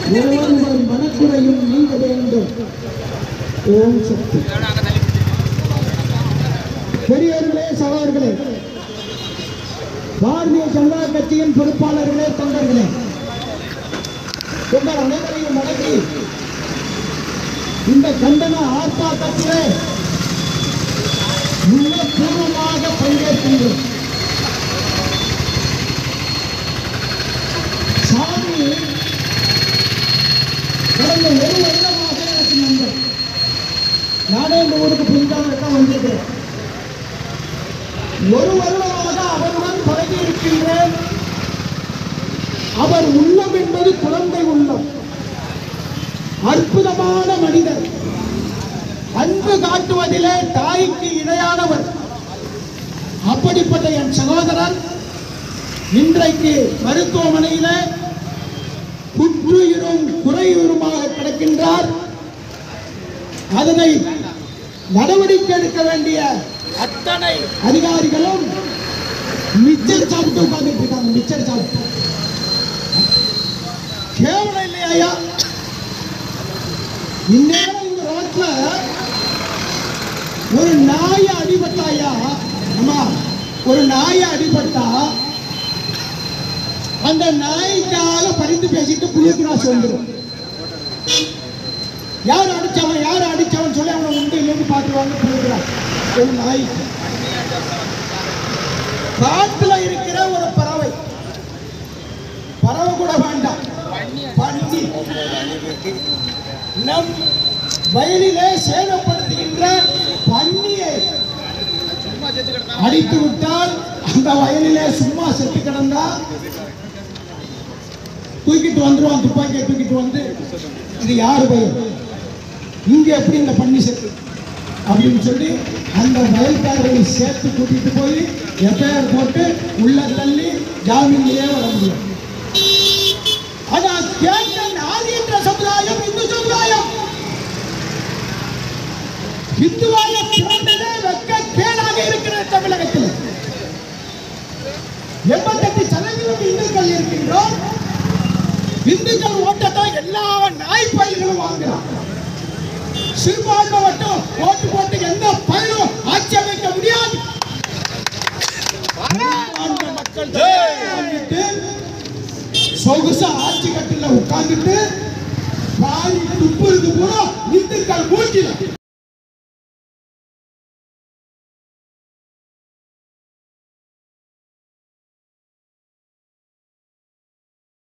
ஒவ்வொருவர் மனக்குறையும் நீங்க வேண்டும் ஓம் சக்தி பெரியவர்களே சகோதரர்களே பாரதிய ஜனதா கட்சியின் பொறுப்பாளர்களே தொண்டர்களே உங்கள் அனைவரையும் வணங்கி இந்த கண்டன ஆர்ப்பாட்டத்திலே உள்ளபூர்வமாக பங்கேற்கின்றோம் சாமி கடந்த ஒரு வருடமாக எனக்கு நண்பர் நானே இந்த ஊருக்கு புதிதாக தான் வந்திருக்கிறேன் ஒரு வருடமாக அவருடன் பழகி இருக்கின்றேன் அவர் உள்ளம் என்பது குழந்தை உள்ளம் அற்புதமான மனிதர் அன்பு காட்டுவதிலே தாய்க்கு இணையானவர் அப்படிப்பட்ட என் சகோதரர் இன்றைக்கு மருத்துவமனையிலே புற்றுயிரும் குறையுருமாக கிடக்கின்றார் அதனை நடவடிக்கை எடுக்க வேண்டிய அத்தனை அதிகாரிகளும் மிச்சர் சாப்பிட்டு உட்கார்ந்துட்டு இருக்காங்க மிச்சர் சாப்பிட்டு கேவலம் இல்லையா ஐயா இந்நேரம் இந்த ரோட்ல ஒரு நாய் அடிபட்டா ஐயா அம்மா ஒரு நாய் அடிபட்டா அந்த நாய்க்காக பரிந்து பேசிட்டு புளி கிராஸ் வந்துடும் யார் அடிச்சவன் யார் அடிச்சவன் சொல்லி அவனை உண்டு இல்லைன்னு பார்த்துருவாங்க புளி கிராஸ் ஒரு நாய் காட்டுல இருக்கிற ஒரு பறவை பறவை கூட வேண்டாம் பன்றி நம் வயலிலே சேதப்படுத்துகின்ற பன்னியை அடித்து விட்டால் அந்த வயலிலே சும்மா செத்து கிடந்தா தூக்கிட்டு வந்துருவான் துப்பாக்கியை தூக்கிட்டு வந்து இது யார் வயல் இங்க எப்படி இந்த பன்னி செத்து அப்படின்னு சொல்லி அந்த வயல்காரர்களை சேர்த்து கூட்டிட்டு போய் எஃப்ஐஆர் போட்டு உள்ள தள்ளி ஜாமீன்லயே வர முடியும் ஆனா கேட்க நாதின்ற சமுதாயம் இந்து சமுதாயம் இந்துவாக பிறந்ததே வெக்க கேடாக இருக்கிற தமிழகத்தில் எண்பத்தெட்டு சதவீதம் இந்துக்கள் இருக்கின்றோம் இந்துக்கள் ஓட்டத்தான் எல்லா நாய் பயிர்களும் வாங்குறான் சிறுபான்மை மட்டும் ஓட்டு போட்டு எந்த பயிரும் ஆட்சி அமைக்க முடியாது பெரும்பான்மை மக்கள் உட்கார்ந்துட்டு சொகுசா ஆட்சி கட்டில உட்கார்ந்துட்டு பாதி துப்புறது கூட இந்துக்கள் மூச்சில